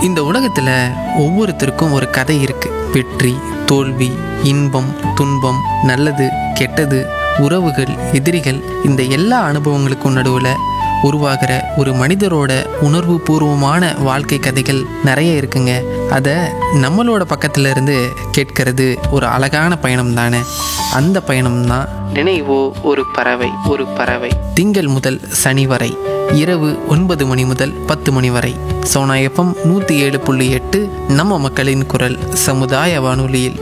இந்த உலகத்தில் ஒவ்வொருத்தருக்கும் ஒரு கதை இருக்கு வெற்றி தோல்வி இன்பம் துன்பம் நல்லது கெட்டது உறவுகள் எதிரிகள் இந்த எல்லா அனுபவங்களுக்கும் நடுவில் உருவாகிற ஒரு மனிதரோட உணர்வு பூர்வமான வாழ்க்கை கதைகள் நிறைய இருக்குங்க அதை நம்மளோட பக்கத்துல இருந்து கேட்கறது ஒரு அழகான பயணம் தானே அந்த பயணம் தான் நினைவோ ஒரு பறவை ஒரு பறவை திங்கள் முதல் சனி வரை இரவு ஒன்பது மணி முதல் பத்து மணி வரை சோனா எஃப்எம் நூற்றி ஏழு புள்ளி எட்டு நம்ம மக்களின் குரல் சமுதாய வானொலியில்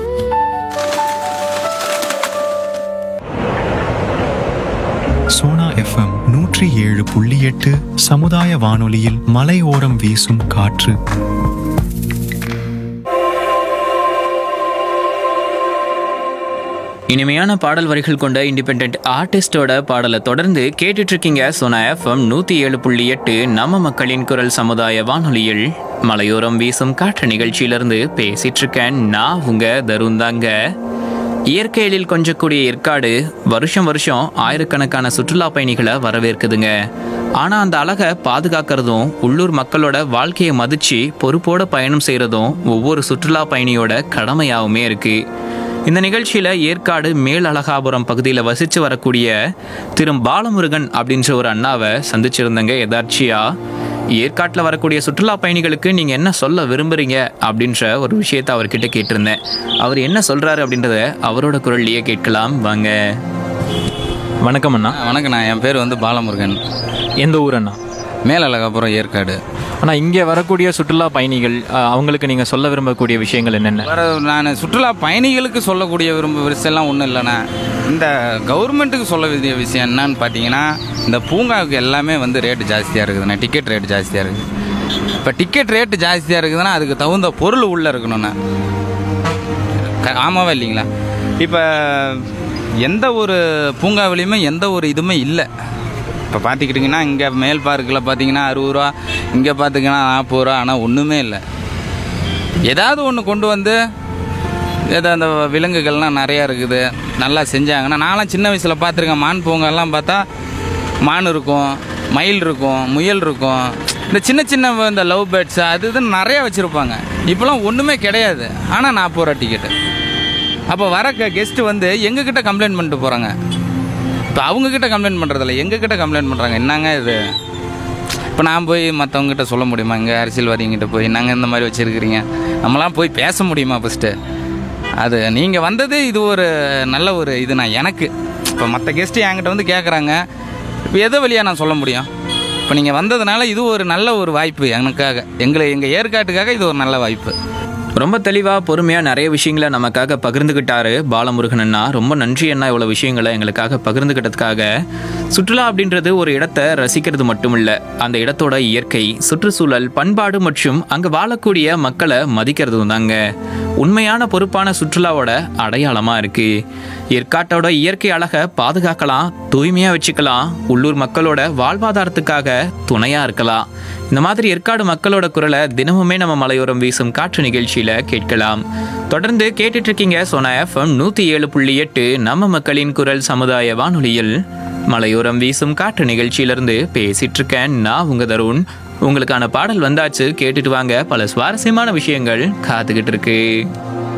சோனா எஃப்எம் நூற்றி ஏழு புள்ளி எட்டு சமுதாய வானொலியில் மலையோரம் வீசும் காற்று இனிமையான பாடல் வரிகள் கொண்ட இண்டிபெண்ட் ஆர்டிஸ்டோட பாடலை தொடர்ந்து கேட்டுட்டு இருக்கீங்க சோனா எஃப்எம் நூற்றி ஏழு புள்ளி எட்டு நம்ம மக்களின் குரல் சமுதாய வானொலியில் மலையோரம் வீசும் காற்று நிகழ்ச்சியிலிருந்து பேசிட்டு இருக்கேன் நான் உங்க தருண் தாங்க இயற்கையில் கொஞ்சக்கூடிய ஏற்காடு வருஷம் வருஷம் ஆயிரக்கணக்கான சுற்றுலா பயணிகளை வரவேற்குதுங்க ஆனா அந்த அழகை பாதுகாக்கிறதும் உள்ளூர் மக்களோட வாழ்க்கையை மதிச்சு பொறுப்போட பயணம் செய்யறதும் ஒவ்வொரு சுற்றுலா பயணியோட கடமையாவுமே இருக்கு இந்த நிகழ்ச்சியில ஏற்காடு மேல் அழகாபுரம் பகுதியில் வசிச்சு வரக்கூடிய திரு பாலமுருகன் அப்படின்ற ஒரு அண்ணாவை சந்திச்சிருந்தங்க எதார்ச்சியா ஏற்காட்டில் வரக்கூடிய சுற்றுலா பயணிகளுக்கு நீங்க என்ன சொல்ல விரும்புறீங்க அப்படின்ற ஒரு விஷயத்தை அவர்கிட்ட கேட்டிருந்தேன் அவர் என்ன சொல்றாரு அப்படின்றத அவரோட குரல்லையே கேட்கலாம் வாங்க வணக்கம் அண்ணா வணக்கண்ணா என் பேர் வந்து பாலமுருகன் எந்த ஊர் அண்ணா மேலழகாபுரம் ஏற்காடு அண்ணா இங்கே வரக்கூடிய சுற்றுலா பயணிகள் அஹ், அவங்களுக்கு நீங்கள் சொல்ல விரும்பக்கூடிய விஷயங்கள் என்னென்ன வர நான் சுற்றுலா பயணிகளுக்கு சொல்லக்கூடிய விரும்ப விஷயம்லாம் ஒன்றும் இல்லைண்ணா இந்த கவர்மெண்ட்டுக்கு சொல்ல வேண்டிய விஷயம் என்னன்னு பார்த்தீங்கன்னா இந்த பூங்காவுக்கு எல்லாமே வந்து ரேட்டு ஜாஸ்தியாக இருக்குதுண்ணா டிக்கெட் ரேட்டு ஜாஸ்தியாக இருக்குது இப்போ டிக்கெட் ரேட்டு ஜாஸ்தியாக இருக்குதுன்னா அதுக்கு தகுந்த பொருள் உள்ளே இருக்கணுண்ணா க- ஆமாவா இல்லைங்களா இப்போ எந்த ஒரு பூங்காவிலையுமே எந்த ஒரு இதுவுமே இல்லை இப்போ பார்த்துக்கிட்டிங்கன்னா இங்கே மேல் பார்க்கில் பார்த்தீங்கன்னா அறுபது ரூபா இங்கே பார்த்திங்கன்னா நாற்பது ரூபா ஆனால் ஒன்றுமே இல்லை ஏதாவது ஒன்று கொண்டு வந்து ஏதோ அந்த விலங்குகள்லாம் நிறையா இருக்குது நல்லா செஞ்சாங்கன்னா நான்லாம் சின்ன வயசில் பார்த்துருக்கேன் மான் பூங்கெல்லாம் பார்த்தா மான் இருக்கும் மயில் இருக்கும் முயல் இருக்கும் இந்த சின்ன சின்ன இந்த லவ் பேர்ட்ஸ் அது இதுன்னு நிறையா வச்சுருப்பாங்க இப்போலாம் ஒன்றுமே கிடையாது ஆனால் நாற்பது ரூபா டிக்கெட்டு அப்போ வர கெஸ்ட்டு வந்து எங்ககிட்ட கம்ப்ளைண்ட் பண்ணிட்டு போகிறாங்க இப்போ அவங்கக்கிட்ட கம்ப்ளைண்ட் பண்ணுறதில்ல எங்ககிட்ட கம்ப்ளைண்ட் பண்ணுறாங்க என்னங்க இது இப்போ நான் போய் மற்றவங்ககிட்ட சொல்ல முடியுமா இங்கே அரசியல்வாதிங்கிட்ட போய் நாங்கள் இந்த மாதிரி வச்சுருக்கிறீங்க நம்மளாம் போய் பேச முடியுமா ஃபஸ்ட்டு அது நீங்கள் வந்தது இது ஒரு நல்ல ஒரு இது நான் எனக்கு இப்போ மற்ற கெஸ்ட்டு என்கிட்ட வந்து கேட்குறாங்க இப்போ எதை வழியாக நான் சொல்ல முடியும் இப்போ நீங்கள் வந்ததுனால இது ஒரு நல்ல ஒரு வாய்ப்பு எனக்காக எங்களை எங்கள் ஏற்காட்டுக்காக இது ஒரு நல்ல வாய்ப்பு ரொம்ப தெளிவா பொறுமையா நிறைய விஷயங்களை நமக்காக பகிர்ந்துகிட்டாரு பாலமுருகன் அண்ணா ரொம்ப நன்றி அண்ணா இவ்வளவு விஷயங்களை எங்களுக்காக பகிர்ந்துகிட்டதுக்காக சுற்றுலா அப்படின்றது ஒரு இடத்தை ரசிக்கிறது மட்டும் இல்ல அந்த இடத்தோட இயற்கை சுற்றுச்சூழல் பண்பாடு மற்றும் அங்க வாழக்கூடிய மக்களை மதிக்கிறதும் தாங்க உண்மையான பொறுப்பான சுற்றுலாவோட அடையாளமா இருக்கு ஏற்காட்டோட இயற்கை அழகை பாதுகாக்கலாம் தூய்மையா வச்சுக்கலாம் உள்ளூர் மக்களோட வாழ்வாதாரத்துக்காக துணையா இருக்கலாம் இந்த மாதிரி ஏற்காடு மக்களோட குரலை தினமுமே நம்ம மலையோரம் வீசும் காற்று நிகழ்ச்சியில கேட்கலாம் தொடர்ந்து கேட்டுட்டு இருக்கீங்க சோனா எஃப்எம் நூத்தி ஏழு புள்ளி எட்டு நம்ம மக்களின் குரல் சமுதாய வானொலியில் மலையோரம் வீசும் காற்று நிகழ்ச்சியிலிருந்து பேசிட்டு இருக்கேன் நான் உங்க தருண் உங்களுக்கான பாடல் வந்தாச்சு கேட்டுட்டு வாங்க பல சுவாரஸ்யமான விஷயங்கள் காத்துக்கிட்டு இருக்கு